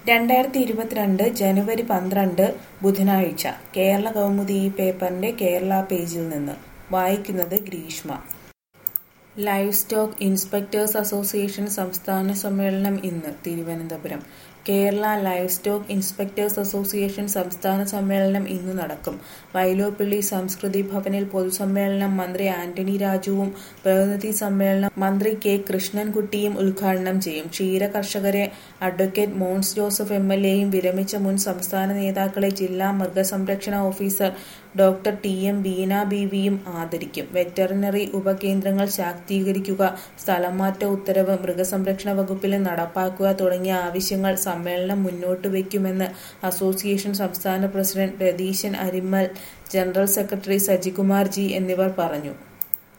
രണ്ടായിരത്തി ഇരുപത്തിരണ്ട് ജനുവരി പന്ത്രണ്ട് ബുധനാഴ്ച കേരള കൗമുദി ഈ പേപ്പറിന്റെ കേരള പേജിൽ നിന്ന് വായിക്കുന്നത് Greeshma livestock inspectors association സംസ്ഥാന സമ്മേളനം ഇന്ന് Thiruvananthapuram Kerala livestock inspectors association സംസ്ഥാന സമ്മേളനം ഇന്ന് നടക്കും വൈലോപ്പിള്ളി സംസ്കൃതി ഭവനിൽ പൊതുസമ്മേളനം മന്ത്രി ആന്റണി രാജുവും പ്രതിനിധി സമ്മേളനം മന്ത്രി കെ കൃഷ്ണൻകുട്ടിയും ഉദ്ഘാടനം ചെയ്യും ക്ഷീര കർഷകരെ advocate Mons Joseph M L എയും വിരമിച്ച മുൻ സംസ്ഥാന നേതാക്കളെ ജില്ലാ മൃഗസംരക്ഷണ officer doctor T M Beena ബീവിയും ആദരിക്കും വെറ്ററിനറി ഉപകേന്ദ്രങ്ങൾ ശാക്തീകരിക്കുക സ്ഥലംമാറ്റ ഉത്തരവ് മൃഗസംരക്ഷണ വകുപ്പിൽ നടപ്പാക്കുക തുടങ്ങിയ ആവശ്യങ്ങൾ സമ്മേളനം മുന്നോട്ട് വയ്ക്കുമെന്ന് അസോസിയേഷൻ സംസ്ഥാന president Ratheesan Arimmal general secretary Sajikumar G എന്നിവർ പറഞ്ഞു